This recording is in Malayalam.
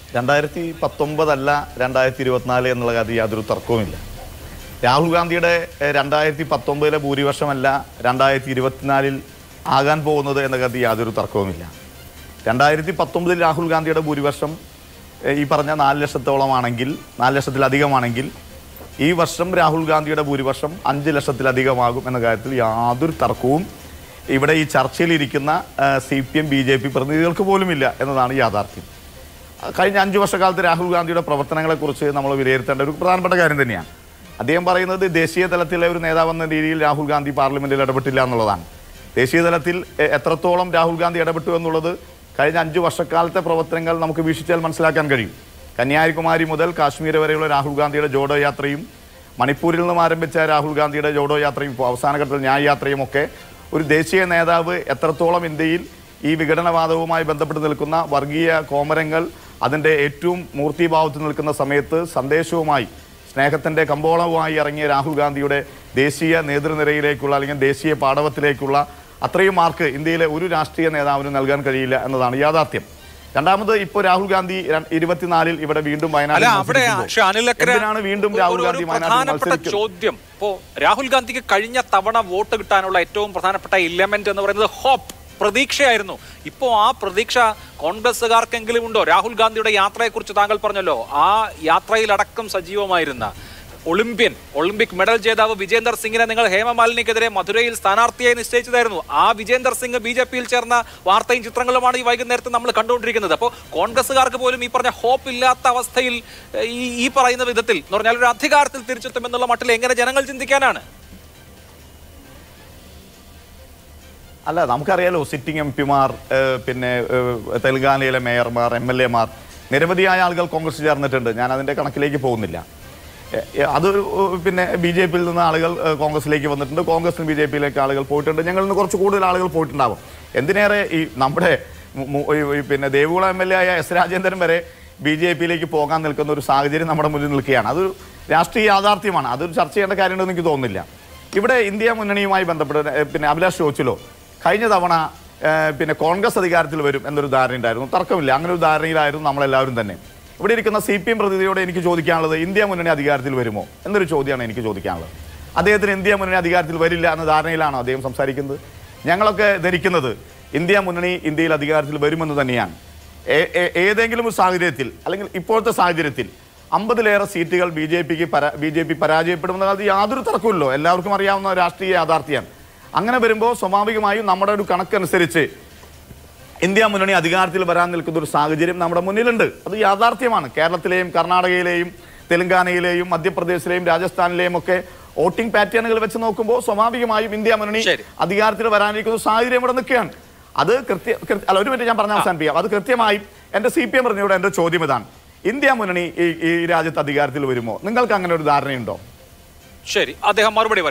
രണ്ടായിരത്തി പത്തൊമ്പതല്ല രണ്ടായിരത്തി ഇരുപത്തിനാല് എന്നുള്ള കാര്യം യാതൊരു തർക്കവുമില്ല രാഹുൽ ഗാന്ധിയുടെ എഹ്, രണ്ടായിരത്തി പത്തൊമ്പതിലെ ഭൂരിപക്ഷമല്ല രണ്ടായിരത്തി ഇരുപത്തിനാലിൽ ആകാൻ പോകുന്നത് എന്ന കാര്യം യാതൊരു തർക്കവുമില്ല രണ്ടായിരത്തി പത്തൊമ്പതിൽ രാഹുൽ ഗാന്ധിയുടെ ഭൂരിപക്ഷം എഹ്, ഈ പറഞ്ഞ നാല് ലക്ഷത്തോളമാണെങ്കിൽ നാല് ലക്ഷത്തിലധികമാണെങ്കിൽ ഈ വർഷം രാഹുൽ ഗാന്ധിയുടെ ഭൂരിപക്ഷം അഞ്ച് ലക്ഷത്തിലധികമാകും എന്ന കാര്യത്തിൽ യാതൊരു തർക്കവും ഇവിടെ ഈ ചർച്ചയിലിരിക്കുന്ന C P M B J P പ്രതിനിധികൾക്ക് പോലുമില്ല എന്നതാണ് യാഥാർത്ഥ്യം കഴിഞ്ഞ അഞ്ചു വർഷക്കാലത്ത് രാഹുൽ ഗാന്ധിയുടെ പ്രവർത്തനങ്ങളെക്കുറിച്ച് നമ്മൾ വിലയിരുത്തേണ്ട ഒരു പ്രധാനപ്പെട്ട കാര്യം തന്നെയാണ് അദ്ദേഹം പറയുന്നത് ദേശീയ തലത്തിലെ ഒരു നേതാവെന്ന രീതിയിൽ രാഹുൽ ഗാന്ധി പാർലമെന്റിൽ ഇടപെട്ടില്ല എന്നുള്ളതാണ് ദേശീയ തലത്തിൽ എ- എത്രത്തോളം രാഹുൽ ഗാന്ധി ഇടപെട്ടു എന്നുള്ളത് കഴിഞ്ഞ അഞ്ചു വർഷക്കാലത്തെ പ്രവർത്തനങ്ങൾ നമുക്ക് വീക്ഷിച്ചാൽ മനസ്സിലാക്കാൻ കഴിയും കന്യാകുമാരി മുതൽ കാശ്മീർ വരെയുള്ള രാഹുൽ ഗാന്ധിയുടെ ജോഡോ യാത്രയും മണിപ്പൂരിൽ നിന്നും ആരംഭിച്ച രാഹുൽ ഗാന്ധിയുടെ ജോഡോ യാത്രയും ഇപ്പോൾ അവസാന ഘട്ടത്തിൽ ന്യായ യാത്രയും ഒക്കെ ഒരു ദേശീയ നേതാവ് എത്രത്തോളം ഇന്ത്യയിൽ ഈ വിഘടനവാദവുമായി ബന്ധപ്പെട്ട് നിൽക്കുന്ന വർഗീയ കോമരങ്ങൾ അതിൻ്റെ ഏറ്റവും മൂർത്തിഭാവത്തിൽ നിൽക്കുന്ന സമയത്ത് സന്ദേശവുമായി സ്നേഹത്തിൻ്റെ കമ്പോളവുമായി ഇറങ്ങിയ രാഹുൽ ഗാന്ധിയുടെ ദേശീയ നേതൃനിരയിലേക്കുള്ള അല്ലെങ്കിൽ ദേശീയ പാടവത്തിലേക്കുള്ള അത്രയും മാർക്ക് ഇന്ത്യയിലെ ഒരു രാഷ്ട്രീയ നേതാവിനും നൽകാൻ കഴിയില്ല എന്നതാണ് യാഥാർത്ഥ്യം രണ്ടാമത് ഇപ്പോൾ രാഹുൽ ഗാന്ധി ര- ഇരുപത്തിനാലിൽ ഇവിടെ വീണ്ടും അല്ല വയനാട്ടിൽ അവിടെ മത്സരിക്കുമ്പോൾ പക്ഷെ അനിലക്കര എന്തിനാണ് വീണ്ടും രാഹുൽ ഒരു- ഗാന്ധി ഒരു വയനാട്ടിൽ പ്രധാനപ്പെട്ട മത്സരിക്കുന്നത് ചോദ്യം ഇപ്പോ രാഹുൽ ഗാന്ധിക്ക് കഴിഞ്ഞ തവണ വോട്ട് കിട്ടാനുള്ള ഏറ്റവും പ്രധാനപ്പെട്ട ഇലമെന്റ് എന്ന് പറയുന്നത് ഹോപ്പ് പ്രതീക്ഷയായിരുന്നു ഇപ്പോ ആ പ്രതീക്ഷ കോൺഗ്രസ്സുകാർക്കെങ്കിലും ഉണ്ടോ രാഹുൽ ഗാന്ധിയുടെ യാത്രയെക്കുറിച്ച് താങ്കൾ പറഞ്ഞല്ലോ ആ യാത്രയിലടക്കം സജീവമായിരുന്ന ഒളിമ്പ്യൻ ഒളിമ്പിക് മെഡൽ ജേതാവ് വിജേന്ദർ സിംഗിനെ നിങ്ങൾ ഹേമമാലിനിക്കെതിരെ മധുരയിൽ സ്ഥാനാർത്ഥിയായി നിശ്ചയിച്ചതായിരുന്നു ആ വിജേന്ദർ സിംഗ് ബി ജെ പിയിൽ ചേർന്ന വാർത്തയും ചിത്രങ്ങളുമാണ് ഈ വൈകുന്നേരത്ത് നമ്മൾ കണ്ടുകൊണ്ടിരിക്കുന്നത് അപ്പോൾ കോൺഗ്രസ്സുകാർക്ക് പോലും ഈ പറഞ്ഞ ഹോപ്പ് ഇല്ലാത്ത അവസ്ഥയിൽ ഏഹ്, ഈ ഈ പറയുന്ന വിധത്തിൽ എന്ന് പറഞ്ഞാൽ ഒരു അധികാരത്തിൽ തിരിച്ചെത്തുമെന്നുള്ള മട്ടിൽ എങ്ങനെ ജനങ്ങൾ ചിന്തിക്കാനാണ് അല്ല നമുക്കറിയാലോ സിറ്റിംഗ് എം പിമാർ പിന്നെ ഏഹ്, തെലങ്കാനയിലെ മേയർമാർ എം എൽ എമാർ നിരവധിയായ ആളുകൾ കോൺഗ്രസ് ചേർന്നിട്ടുണ്ട് ഞാൻ അതിൻ്റെ കണക്കിലേക്ക് പോകുന്നില്ല എ- എ- അത് ഏഹ്, പിന്നെ ബി ജെ പിയിൽ നിന്ന് ആളുകൾ ഏഹ്, കോൺഗ്രസിലേക്ക് വന്നിട്ടുണ്ട് കോൺഗ്രസിന് ബി ജെ പിയിലേക്ക് ആളുകൾ പോയിട്ടുണ്ട് ഞങ്ങളിൽ നിന്ന് കുറച്ച് കൂടുതൽ ആളുകൾ പോയിട്ടുണ്ടാവും എന്തിനേറെ ഈ നമ്മുടെ മു- മു- ഈ- ഈ പിന്നെ ദേവികുളം എം എൽ എ ആയ എസ് രാജേന്ദ്രൻ വരെ ബി ജെ പിയിലേക്ക് പോകാൻ നിൽക്കുന്ന ഒരു സാഹചര്യം നമ്മുടെ മുന്നിൽ നിൽക്കുകയാണ് അതൊരു രാഷ്ട്രീയ യാഥാർത്ഥ്യമാണ് അതൊരു ചർച്ച ചെയ്യേണ്ട കാര്യമുണ്ടെന്ന് എനിക്ക് തോന്നുന്നില്ല ഇവിടെ ഇന്ത്യ മുന്നണിയുമായി ബന്ധപ്പെട്ട് ഏഹ്, പിന്നെ അഭിലാഷ് ചോദിച്ചല്ലോ കഴിഞ്ഞ തവണ ഏഹ്, പിന്നെ കോൺഗ്രസ് അധികാരത്തിൽ വരും എന്നൊരു ധാരണ ഉണ്ടായിരുന്നു തർക്കമില്ല അങ്ങനെ ഒരു ധാരണയിലായിരുന്നു നമ്മളെല്ലാവരും തന്നെ ഇവിടെ ഇരിക്കുന്ന സി പി എം പ്രതിനിധിയോട് എനിക്ക് ചോദിക്കാനുള്ളത് ഇന്ത്യ മുന്നണി അധികാരത്തിൽ വരുമോ എന്നൊരു ചോദ്യമാണ് എനിക്ക് ചോദിക്കാനുള്ളത് അദ്ദേഹത്തിന് ഇന്ത്യ മുന്നണി അധികാരത്തിൽ വരില്ല എന്ന ധാരണയിലാണോ അദ്ദേഹം സംസാരിക്കുന്നത് ഞങ്ങളൊക്കെ ധരിക്കുന്നത് ഇന്ത്യ മുന്നണി ഇന്ത്യയിൽ അധികാരത്തിൽ വരുമെന്ന് തന്നെയാണ് ഏ- ഏ- ഏതെങ്കിലും ഒരു സാഹചര്യത്തിൽ അല്ലെങ്കിൽ ഇപ്പോഴത്തെ സാഹചര്യത്തിൽ അമ്പതിലേറെ സീറ്റുകൾ ബി ജെ പിക്ക് ബി ജെ പി പരാജയപ്പെടുമെന്ന കാലത്ത് യാതൊരു തർക്കമില്ലോ എല്ലാവർക്കും അറിയാവുന്ന രാഷ്ട്രീയ യാഥാർത്ഥ്യമാണ് അങ്ങനെ വരുമ്പോൾ സ്വാഭാവികമായും നമ്മുടെ ഒരു കണക്കനുസരിച്ച് ഇന്ത്യ മുന്നണി അധികാരത്തിൽ വരാൻ നിൽക്കുന്ന ഒരു സാഹചര്യം നമ്മുടെ മുന്നിലുണ്ട് അത് യാഥാർത്ഥ്യമാണ് കേരളത്തിലെയും കർണാടകയിലെയും തെലങ്കാനയിലെയും മധ്യപ്രദേശിലെയും രാജസ്ഥാനിലെയും ഒക്കെ വോട്ടിംഗ് പാറ്റേണുകൾ വെച്ച് നോക്കുമ്പോൾ സ്വാഭാവികമായും ഇന്ത്യ മുന്നണി ശരി. അധികാരത്തിൽ വരാനിരിക്കുന്ന ഒരു സാഹചര്യം ഇവിടെ നിൽക്കുകയാണ് അത് കൃത്യ കൃത്യ- അല്ല ഒരു മിനിറ്റ് ഞാൻ പറഞ്ഞ അവസാനിപ്പിക്കാം അത് കൃത്യമായും എന്റെ സി പി എം പറഞ്ഞോട് എന്റെ ചോദ്യം ഇതാണ് ഇന്ത്യ മുന്നണി ഈ ഈ രാജ്യത്ത് അധികാരത്തിൽ വരുമോ നിങ്ങൾക്ക് അങ്ങനെ ഒരു ധാരണയുണ്ടോ ശരി അദ്ദേഹം മറുപടി പറയും